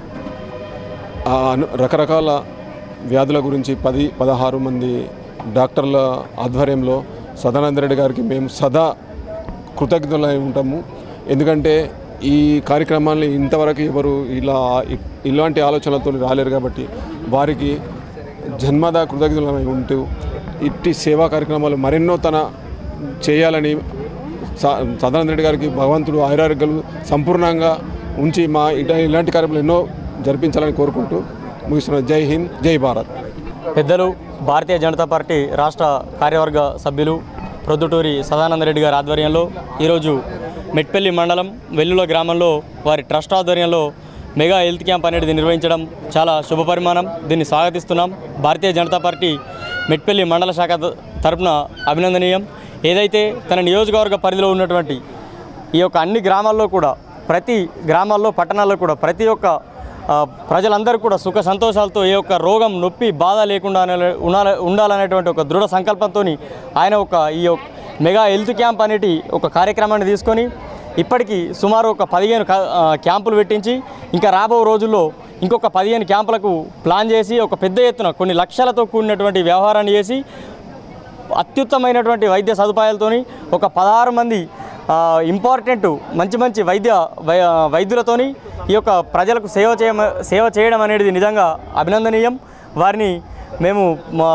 ఆ అను- రకరకాల వ్యాధుల గురించి పది పదహారు మంది డాక్టర్ల ఆధ్వర్యంలో సదానంద రెడ్డి గారికి మేము సదా కృతజ్ఞతలై ఉంటాము ఎందుకంటే ఈ కార్యక్రమాన్ని ఇంతవరకు ఎవరు ఇలా ఇ- ఇలాంటి ఆలోచనలతో రాలేరు కాబట్టి వారికి జన్మదా కృతజ్ఞతలై ఉంటూ ఇట్టి సేవా కార్యక్రమాలు మరెన్నో తన చేయాలని స- సదానంద రెడ్డి గారికి భగవంతుడు ఆయురారోగ్యాలు సంపూర్ణంగా ఉంచి మా ఇట ఇలాంటి కార్యక్రమాలు ఎన్నో జరిపించాలని కోరుకుంటూ ముగిస్తున్న జై హింద్ జై భారత్ పెద్దలు భారతీయ జనతా పార్టీ రాష్ట్ర కార్యవర్గ సభ్యులు ప్రొద్దుటూరి సదానంద రెడ్డి గారి ఆధ్వర్యంలో ఈరోజు మెట్పల్లి మండలం వెల్లుల గ్రామంలో వారి ట్రస్ట్ ఆధ్వర్యంలో మెగా హెల్త్ క్యాంప్ అనేది నిర్వహించడం చాలా శుభ పరిమాణం దీన్ని స్వాగతిస్తున్నాం భారతీయ జనతా పార్టీ మెట్పల్లి మండల శాఖ త- తరపున అభినందనీయం ఏదైతే తన నియోజకవర్గ పరిధిలో ఉన్నటువంటి ఈ యొక్క అన్ని గ్రామాల్లో కూడా ప్రతి గ్రామాల్లో పట్టణాల్లో కూడా ప్రతి ఒక్క ఆ, ప్రజలందరూ కూడా సుఖ సంతోషాలతో ఏ ఒక్క రోగం నొప్పి బాధ లేకుండా అనే- ఉండాల- ఉండాలనేటువంటి ఒక దృఢ సంకల్పంతో ఆయన ఒక ఈ యొక్క మెగా హెల్త్ క్యాంప్ అనేటి ఒక కార్యక్రమాన్ని తీసుకొని ఇప్పటికీ సుమారు ఒక పదిహేను కా- ఆ, క్యాంపులు పెట్టించి ఇంకా రాబో రోజుల్లో ఇంకొక పదిహేను క్యాంపులకు ప్లాన్ చేసి ఒక పెద్ద ఎత్తున కొన్ని లక్షలతో కూడినటువంటి వ్యవహారాన్ని చేసి అత్యుత్తమైనటువంటి వైద్య సదుపాయాలతోని ఒక పదహారు మంది ఆ, ఇంపార్టెంట్ మంచి మంచి వైద్య వై వైద్యులతోని ఈ యొక్క ప్రజలకు సేవ చేయ సేవ చేయడం అనేది నిజంగా అభినందనీయం వారిని మేము మా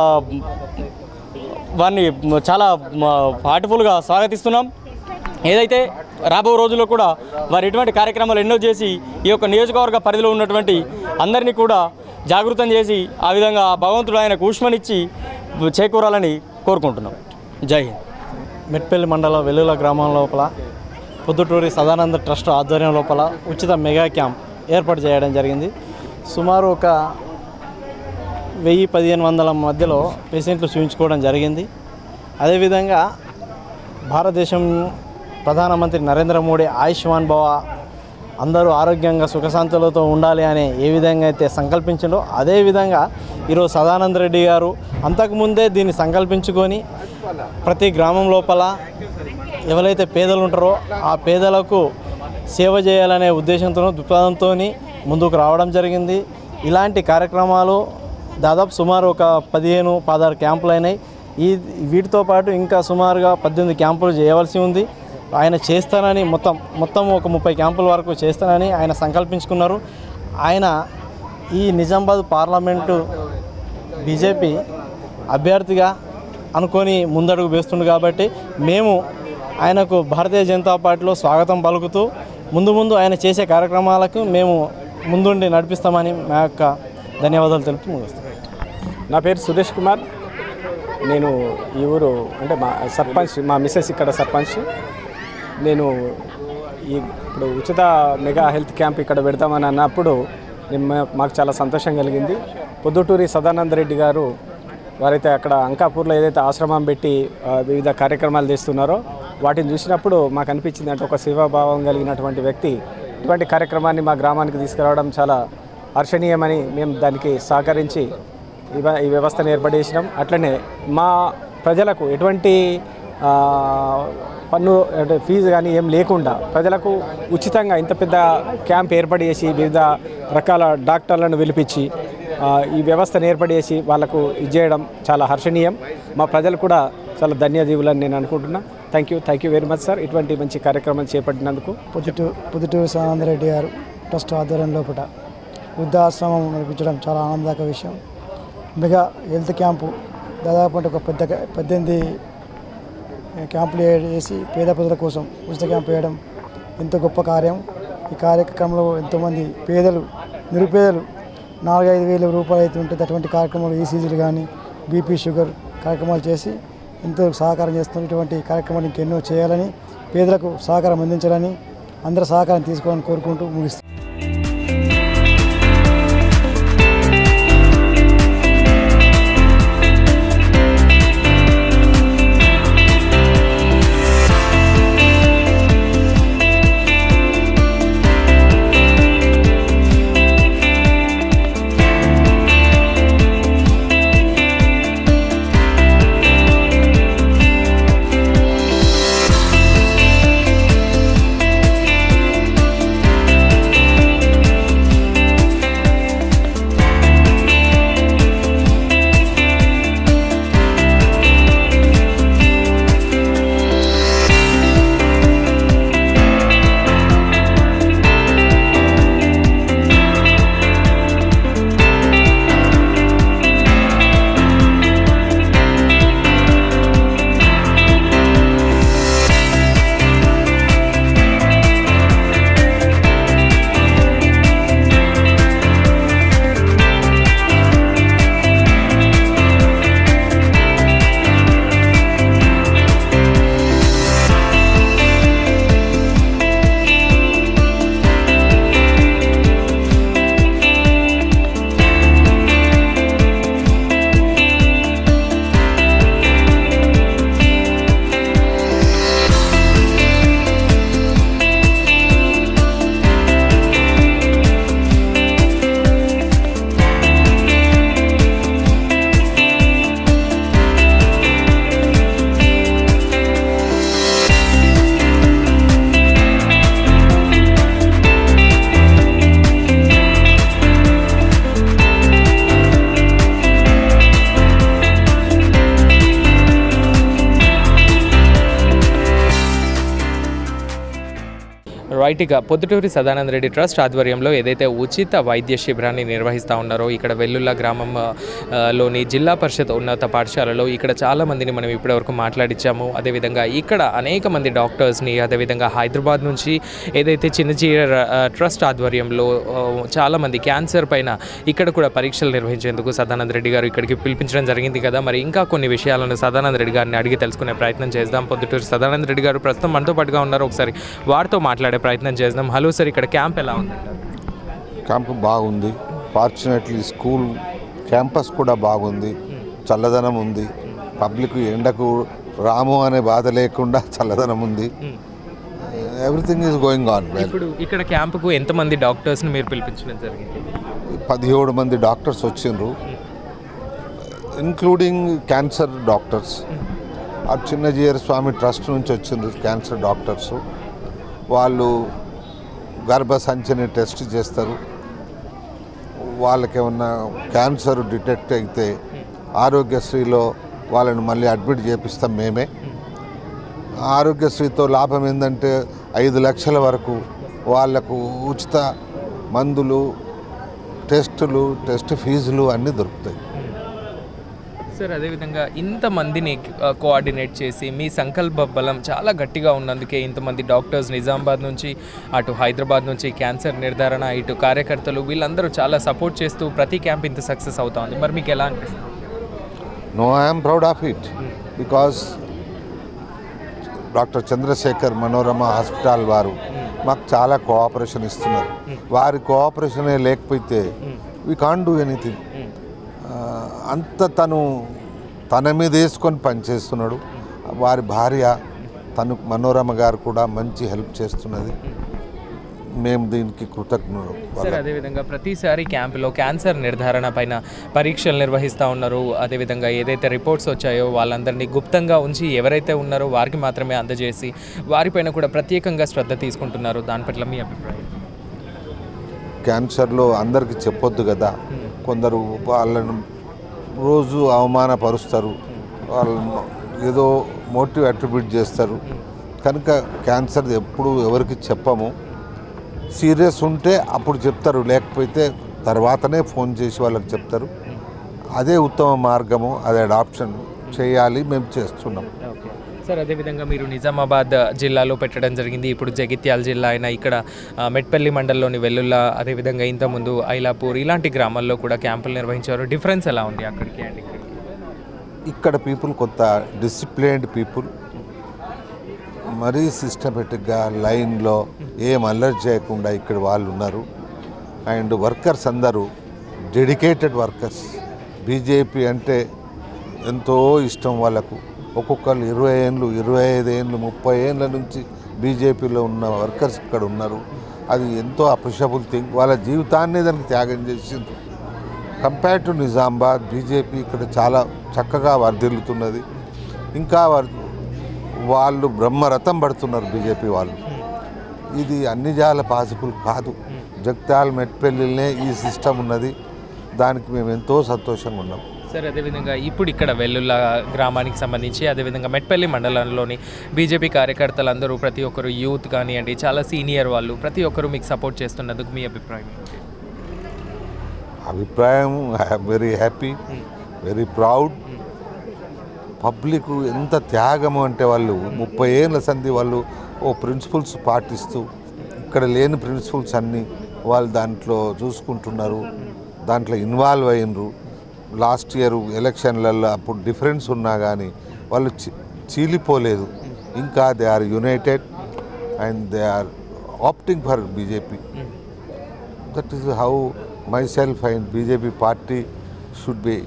వారిని చాలా హార్ట్ఫుల్గా స్వాగతిస్తున్నాం ఏదైతే రాబో రోజుల్లో కూడా వారు ఎటువంటి కార్యక్రమాలు ఎన్నో చేసి ఈ యొక్క నియోజకవర్గ పరిధిలో ఉన్నటువంటి అందరినీ కూడా జాగృతం చేసి ఆ విధంగా ఆ భగవంతుడు ఆయనకు ఊష్మనిచ్చి చేకూరాలని కోరుకుంటున్నాం జై హింద్ మెట్పల్లి మండలం వెల్లుల గ్రామం లోపల పొద్దుటూరి సదానంద ట్రస్ట్ ఆధ్వర్యం లోపల ఉచిత మెగా క్యాంప్ ఏర్పాటు చేయడం జరిగింది సుమారు ఒక వెయ్యి పదిహేను వందల మధ్యలో పేషెంట్లు చూపించుకోవడం జరిగింది అదేవిధంగా భారతదేశం ప్రధానమంత్రి నరేంద్ర మోడీ ఆయుష్మాన్ భవ అందరూ ఆరోగ్యంగా సుఖశాంతులతో ఉండాలి అని ఏ విధంగా అయితే సంకల్పించిండో అదేవిధంగా ఈరోజు సదానంద రెడ్డి గారు అంతకుముందే దీన్ని సంకల్పించుకొని ప్రతి గ్రామం లోపల ఎవరైతే పేదలు ఉంటారో ఆ పేదలకు సేవ చేయాలనే ఉద్దేశంతో దృక్పథంతో ముందుకు రావడం జరిగింది ఇలాంటి కార్యక్రమాలు దాదాపు సుమారు ఒక పదిహేను పదహారు క్యాంపులు అయినాయి ఈ వీటితో పాటు ఇంకా సుమారుగా పద్దెనిమిది క్యాంపులు చేయవలసి ఉంది ఆయన చేస్తానని మొత్తం మొత్తం ఒక ముప్పై క్యాంపుల వరకు చేస్తానని ఆయన సంకల్పించుకున్నారు ఆయన ఈ నిజామాబాద్ పార్లమెంటు బీజేపీ అభ్యర్థిగా అనుకొని ముందడుగు వేస్తుండు కాబట్టి మేము ఆయనకు భారతీయ జనతా పార్టీలో స్వాగతం పలుకుతూ ముందు ముందు ఆయన చేసే కార్యక్రమాలకు మేము ముందుండి నడిపిస్తామని మా యొక్క ధన్యవాదాలు తెలుపుతూ ముగిస్తాం నా పేరు సురేష్ కుమార్ నేను ఈ ఊరు అంటే మా సర్పంచ్ మా మిస్సెస్ ఇక్కడ సర్పంచ్ నేను ఈ ఇప్పుడు ఉచిత మెగా హెల్త్ క్యాంప్ ఇక్కడ పెడతామని అన్నప్పుడు నేను మా- మాకు చాలా సంతోషం కలిగింది పొద్దుటూరి సదానంద రెడ్డి గారు వారైతే అక్కడ అంకాపూర్లో ఏదైతే ఆశ్రమం పెట్టి ఆ, వివిధ కార్యక్రమాలు చేస్తున్నారో వాటిని చూసినప్పుడు మాకు అనిపించింది అంటే ఒక సేవాభావం కలిగినటువంటి వ్యక్తి ఇటువంటి కార్యక్రమాన్ని మా గ్రామానికి తీసుకురావడం చాలా హర్షణీయమని మేము దానికి సహకరించి ఈ వ్య- ఈ వ్యవస్థను ఏర్పడేసినాం అట్లనే మా ప్రజలకు ఎటువంటి ఆ, పన్ను అంటే ఫీజు కానీ ఏం లేకుండా ప్రజలకు ఉచితంగా ఇంత పెద్ద క్యాంప్ ఏర్పాటు చేసి వివిధ రకాల డాక్టర్లను పిలిపించి ఆ, ఈ వ్యవస్థను ఏర్పాటు చేసి వాళ్ళకు ఇది చేయడం చాలా హర్షణీయం మా ప్రజలు కూడా చాలా ధన్యజీవులని నేను అనుకుంటున్నా thank you thank you very much sir ఇటువంటి మంచి కార్యక్రమం చేపట్టినందుకు పొద్దుటూరు పొద్దుటూరు సానందరెడ్డి గారు ట్రస్ట్ ఆధ్వర్యం లోపల వృద్ధాశ్రమం నడిపించడం చాలా ఆనందదాయక విషయం మెగా హెల్త్ క్యాంపు దాదాపు అంటే ఒక పెద్ద పద్దెనిమిది క్యాంపులు చేసి పేద ప్రజల కోసం ఉచిత క్యాంపు వేయడం ఎంతో గొప్ప కార్యం ఈ కార్యక్రమంలో ఎంతోమంది పేదలు నిరుపేదలు నాలుగైదు వేల రూపాయలు అయితే ఉంటుంది అటువంటి కార్యక్రమాలు ఈసీజీలు కానీ బీపీ షుగర్ కార్యక్రమాలు చేసి ఎంతో సహకారం చేస్తున్న ఇటువంటి కార్యక్రమాలు ఇంకెన్నో చేయాలని పేదలకు సహకారం అందించాలని అందరి సహకారం తీసుకోవాలని కోరుకుంటూ ముగిస్తాను రైట్ ఇక పొద్దుటూరి సదానంద రెడ్డి ట్రస్ట్ ఆధ్వర్యంలో ఏదైతే ఉచిత వైద్య శిబిరాన్ని నిర్వహిస్తూ ఉన్నారో ఇక్కడ వెల్లుల్ల గ్రామం ఆ, లోని జిల్లా పరిషత్ ఉన్నత పాఠశాలలో ఇక్కడ చాలా మందిని మనం ఇప్పటివరకు మాట్లాడించాము అదేవిధంగా ఇక్కడ అనేక మంది డాక్టర్స్ని అదేవిధంగా హైదరాబాద్ నుంచి ఏదైతే చిన్నజీర ఆ, ట్రస్ట్ ఆధ్వర్యంలో ఆ, చాలా మంది క్యాన్సర్ పైన ఇక్కడ కూడా పరీక్షలు నిర్వహించేందుకు సదానంద రెడ్డి గారు ఇక్కడికి పిలిపించడం జరిగింది కదా మరి ఇంకా కొన్ని విషయాలను సదానంద రెడ్డి గారిని అడిగి తెలుసుకునే ప్రయత్నం చేద్దాం పొద్దుటూరు సదానంద రెడ్డి గారు ప్రస్తుతం మనతో పాటుగా ఉన్నారు ఒకసారి వారితో మాట్లాడే ప్రయత్నం చేద్దాం హలో సార్ ఇక్కడ క్యాంప్ ఎలా ఉంది క్యాంప్ బాగుంది ఫార్చునేట్లీ స్కూల్ క్యాంపస్ కూడా బాగుంది చల్లదనం ఉంది పబ్లిక్ ఎండకు రాము అనే బాధ లేకుండా చల్లదనం ఉంది everything is going on well ఇప్పుడు ఇక్కడ క్యాంపుకు ఎంతమంది డాక్టర్స్ని మీరు పిలిపించడం జరిగింది పదిహేడు మంది డాక్టర్స్ వచ్చిండ్రు ఇంక్లూడింగ్ క్యాన్సర్ డాక్టర్స్ ఆ చిన్నజీయర్ స్వామి ట్రస్ట్ నుంచి వచ్చిండ్రు క్యాన్సర్ డాక్టర్స్ వాళ్ళు గర్భసంచిని టెస్ట్ చేస్తారు వాళ్ళకి ఏమన్నా క్యాన్సర్ డిటెక్ట్ అయితే ఆరోగ్యశ్రీలో వాళ్ళని మళ్ళీ అడ్మిట్ చేపిస్తాం మేమే ఆరోగ్యశ్రీతో లాభం ఏంటంటే ఐదు లక్షల వరకు వాళ్లకు ఉచిత మందులు టెస్టులు టెస్ట్ ఫీజులు అన్నీ దొరుకుతాయి సార్ అదేవిధంగా ఇంతమందిని ఆ, కోఆర్డినేట్ చేసి మీ సంకల్ప బలం చాలా గట్టిగా ఉన్నందుకే ఇంతమంది డాక్టర్స్ నిజామాబాద్ నుంచి అటు హైదరాబాద్ నుంచి క్యాన్సర్ నిర్ధారణ ఇటు కార్యకర్తలు వీళ్ళందరూ చాలా సపోర్ట్ చేస్తూ ప్రతి క్యాంప్ ఇంత సక్సెస్ అవుతా ఉంది మరి మీకు ఎలా అనిపిస్తుంది no I'm proud of it because doctor Chandrashekar Manorama hospital వారు మాకు చాలా కోఆపరేషన్ ఇస్తున్నారు వారి కోఆపరేషనే లేకపోతే వీ కాన్ డూ ఎనీథింగ్ అంత తను తన మీద వేసుకొని పనిచేస్తున్నాడు వారి భార్య తను మనోరమ గారు కూడా మంచి హెల్ప్ చేస్తున్నది మేము దీనికి కృతజ్ఞులు సార్ అదేవిధంగా ప్రతిసారి క్యాంపులో క్యాన్సర్ నిర్ధారణ పైన పరీక్షలు నిర్వహిస్తూ ఉన్నారు అదేవిధంగా ఏదైతే రిపోర్ట్స్ వచ్చాయో వాళ్ళందరినీ గుప్తంగా ఉంచి ఎవరైతే ఉన్నారో వారికి మాత్రమే అందజేసి వారిపైన కూడా ప్రత్యేకంగా శ్రద్ధ తీసుకుంటున్నారు దాని పట్ల మీ అభిప్రాయం క్యాన్సర్లో అందరికీ చెప్పొద్దు కదా కొందరు వాళ్ళను రోజు అవమానపరుస్తారు వాళ్ళను ఏదో మోటివ్ అట్రిబ్యూట్ చేస్తారు కనుక క్యాన్సర్ ఎప్పుడు ఎవరికి చెప్పము సీరియస్ ఉంటే అప్పుడు చెప్తారు లేకపోతే తర్వాతనే ఫోన్ చేసి వాళ్ళకి చెప్తారు అదే ఉత్తమ మార్గము అదే అడాప్షన్ చేయాలి మేము చేస్తున్నాం సార్ అదేవిధంగా మీరు నిజామాబాద్ జిల్లాలో పెట్టడం జరిగింది ఇప్పుడు జగిత్యాల జిల్లా అయినా ఇక్కడ ఆ, మెట్పల్లి మండలంలోని వెల్లుల్లా అదేవిధంగా ఇంతకుముందు ఐలాపూర్ ఇలాంటి గ్రామాల్లో కూడా క్యాంపులు నిర్వహించారు డిఫరెన్స్ ఎలా ఉంది అక్కడికి అండ్ ఇక్కడికి ఇక్కడ పీపుల్ కొంత డిసిప్లైన్డ్ పీపుల్ మరీ సిస్టమేటిక్గా లైన్లో ఏం అల్లరి చేయకుండా ఇక్కడ వాళ్ళు ఉన్నారు అండ్ వర్కర్స్ అందరూ డెడికేటెడ్ వర్కర్స్ బీజేపీ అంటే ఎంతో ఇష్టం వాళ్ళకు ఒక్కొక్కరు ఇరవై ఏళ్ళు ఇరవై ఐదు ఏళ్ళు ముప్పై ఏళ్ళ నుంచి బీజేపీలో ఉన్న వర్కర్స్ ఇక్కడ ఉన్నారు అది ఎంతో అప్రిషబుల్ థింగ్ వాళ్ళ జీవితాన్ని దానికి త్యాగం చేసింది కంపేర్ టు నిజామాబాద్ బీజేపీ ఇక్కడ చాలా చక్కగా వర్ధిల్లుతున్నది ఇంకా వర్- వాళ్ళు బ్రహ్మరథం పడుతున్నారు బీజేపీ వాళ్ళు ఇది అన్ని జాల పాసిబుల్ కాదు జగత్యాల మెట్పల్లినే ఈ సిస్టమ్ ఉన్నది దానికి మేము ఎంతో సంతోషంగా ఉన్నాం సార్ అదేవిధంగా ఇప్పుడు ఇక్కడ వెల్లుల్లా గ్రామానికి సంబంధించి అదేవిధంగా మెట్పల్లి మండలంలోని బీజేపీ కార్యకర్తలందరూ ప్రతి ఒక్కరు యూత్ కానివ్వండి చాలా సీనియర్ వాళ్ళు ప్రతి ఒక్కరు మీకు సపోర్ట్ చేస్తున్నందుకు మీ అభిప్రాయం ఏంటి అభిప్రాయం I'm very happy very proud public ఎంత త్యాగము అంటే వాళ్ళు ముప్పై ఏళ్ళ సంధి వాళ్ళు ఓ ప్రిన్సిపల్స్ పాటిస్తూ ఇక్కడ లేని ప్రిన్సిపల్స్ అన్నీ వాళ్ళు దాంట్లో చూసుకుంటున్నారు దాంట్లో ఇన్వాల్వ్ అయినరు లాస్ట్ ఇయర్ ఎలక్షన్లలో అప్పుడు డిఫరెన్స్ ఉన్నా కానీ వాళ్ళు చి- చీలిపోలేదు ఇంకా they are united and they are opting for BJP that is how myself and BJP party should be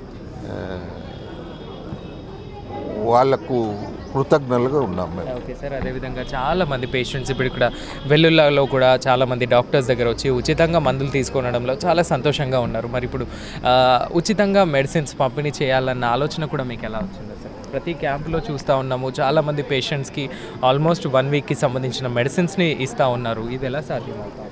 వాళ్లకు కృతజ్ఞతలుగా ఉన్నాం మేము ఓకే సార్ అదేవిధంగా చాలా మంది పేషెంట్స్ ఇప్పుడు ఇక్కడ వెల్లుల్లాలో కూడా చాలా మంది డాక్టర్స్ దగ్గర వచ్చి ఉచితంగా మందులు తీసుకోవడంలో చాలా సంతోషంగా ఉన్నారు మరి ఇప్పుడు ఆ, ఉచితంగా మెడిసిన్స్ పంపిణీ చేయాలన్న ఆలోచన కూడా మీకు ఎలా వచ్చింది సార్ ప్రతి క్యాంప్లో చూస్తూ ఉన్నాము చాలా మంది పేషెంట్స్కి ఆల్మోస్ట్ వన్ వీక్కి సంబంధించిన మెడిసిన్స్ని ఇస్తూ ఉన్నారు ఇది ఎలా సాధ్యమవుతుంది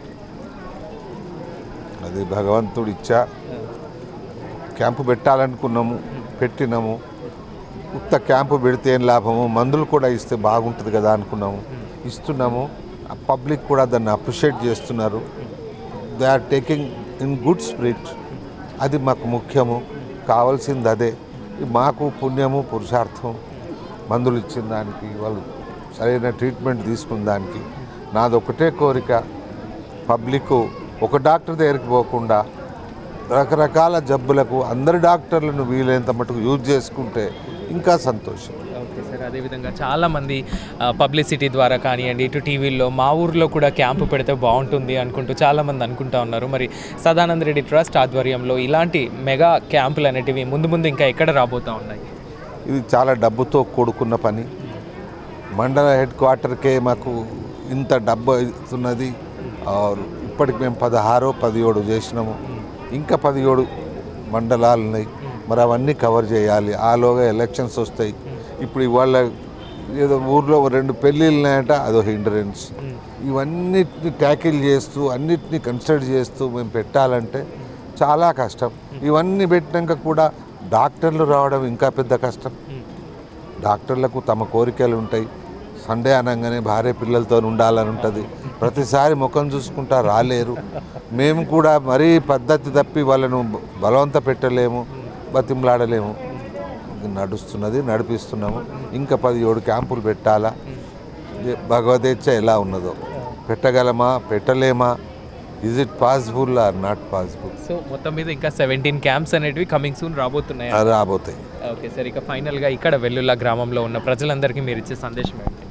అది భగవంతుడి ఇచ్చా క్యాంపు పెట్టాలనుకున్నాము పెట్టినాము ఉత్త క్యాంపు పెడితే ఏం లాభము మందులు కూడా ఇస్తే బాగుంటుంది కదా అనుకున్నాము ఇస్తున్నాము పబ్లిక్ కూడా దాన్ని అప్రిషియేట్ చేస్తున్నారు they are taking in good spirit అది మాకు ముఖ్యము కావాల్సింది అదే మాకు పుణ్యము పురుషార్థం మందులు ఇచ్చిన దానికి వాళ్ళు సరైన ట్రీట్మెంట్ తీసుకున్న దానికి నాది ఒకటే కోరిక పబ్లిక్ ఒక డాక్టర్ దగ్గరికి పోకుండా రకరకాల జబ్బులకు అందరి డాక్టర్లను వీలైనంత మటుకు యూజ్ చేసుకుంటే ఇంకా సంతోషం ఓకే సార్ అదేవిధంగా చాలామంది పబ్లిసిటీ ద్వారా కానివ్వండి ఇటు టీవీల్లో మా ఊర్లో కూడా క్యాంపు పెడితే బాగుంటుంది అనుకుంటూ చాలామంది అనుకుంటా ఉన్నారు మరి సదానంద రెడ్డి ట్రస్ట్ ఆధ్వర్యంలో ఇలాంటి మెగా క్యాంపులు అనేటివి ముందు ముందు ఇంకా ఎక్కడ రాబోతూ ఉన్నాయి ఇది చాలా డబ్బుతో కూడుకున్న పని మండల హెడ్ క్వార్టర్కే మాకు ఇంత డబ్బు అవుతున్నది ఆర్ ఇప్పటికి మేము పదహారో పదిహేడు చేసినాము ఇంకా పదిహేడు మండలాలు ఉన్నాయి మరి అవన్నీ కవర్ చేయాలి ఆలోగా ఎలక్షన్స్ వస్తాయి ఇప్పుడు ఇవాళ ఏదో ఊర్లో రెండు పెళ్ళిళ్ళు ఉన్నాయట అదో హిండరెన్స్ ఇవన్నిటిని ట్యాకిల్ చేస్తూ అన్నిటినీ కన్సిడర్ చేస్తూ మేము పెట్టాలంటే చాలా కష్టం ఇవన్నీ పెట్టినాక కూడా డాక్టర్లు రావడం ఇంకా పెద్ద కష్టం డాక్టర్లకు తమ కోరికలు ఉంటాయి సండే అనగానే భార్య పిల్లలతో ఉండాలని ఉంటుంది ప్రతిసారి ముఖం చూసుకుంటా రాలేరు మేము కూడా మరీ పద్ధతి తప్పి వాళ్ళను బలవంత పెట్టలేము బతిమలాడలేము ఇది నడుస్తున్నది నడిపిస్తున్నాము ఇంకా పదిహేడు క్యాంపులు పెట్టాలా ఇది భగవదేచ్ఛ ఎలా ఉన్నదో పెట్టగలమా పెట్టలేమా is it possible or not possible so మొత్తం మీద ఇంకా సెవెంటీన్ క్యాంప్స్ అనేటివి కమింగ్ సూన్ రాబోతున్నాయి రాబోతాయి ఓకే సార్ ఇక ఫైనల్గా ఇక్కడ వెల్లుల్లా గ్రామంలో ఉన్న ప్రజలందరికీ మీరు ఇచ్చే సందేశం ఏంటి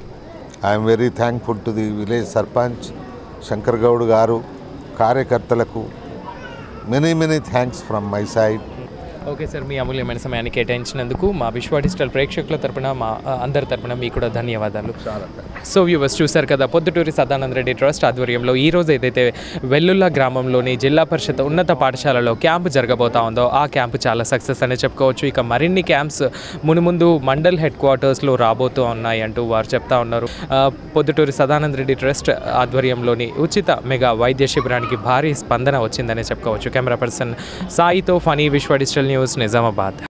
I'm very thankful to the village sarpanch Shankar Goud garu కార్యకర్తలకు many many thanks from my side okay sir మీ అమూల్యమైన సమయాన్ని కేటాయించినందుకు మా విశ్వ డిజిటల్ ప్రేక్షకుల తరపున మా ఆ, అందరి తరపున మీకు కూడా ధన్యవాదాలు సో వ్యూవర్స్ చూశారు కదా పొద్దుటూరి సదానంద రెడ్డి ట్రస్ట్ ఆధ్వర్యంలో ఈ రోజు ఏదైతే వెల్లుల్లా గ్రామంలోని జిల్లా పరిషత్ ఉన్నత పాఠశాలలో క్యాంపు జరగబోతా ఉందో ఆ క్యాంపు చాలా సక్సెస్ అనే చెప్పుకోవచ్చు ఇక మరిన్ని క్యాంప్స్ మునుముందు మండల్ హెడ్ క్వార్టర్స్లో రాబోతూ ఉన్నాయి అంటూ వారు చెప్తా ఉన్నారు ఆ, పొద్దుటూరి సదానంద రెడ్డి ట్రస్ట్ ఆధ్వర్యంలోని ఉచిత మెగా వైద్య శిబిరానికి భారీ స్పందన వచ్చిందనే చెప్పుకోవచ్చు కెమెరా పర్సన్ సాయితో ఫనీ విశ్వ డిజిటల్ న్యూస్ నిజామాబాద్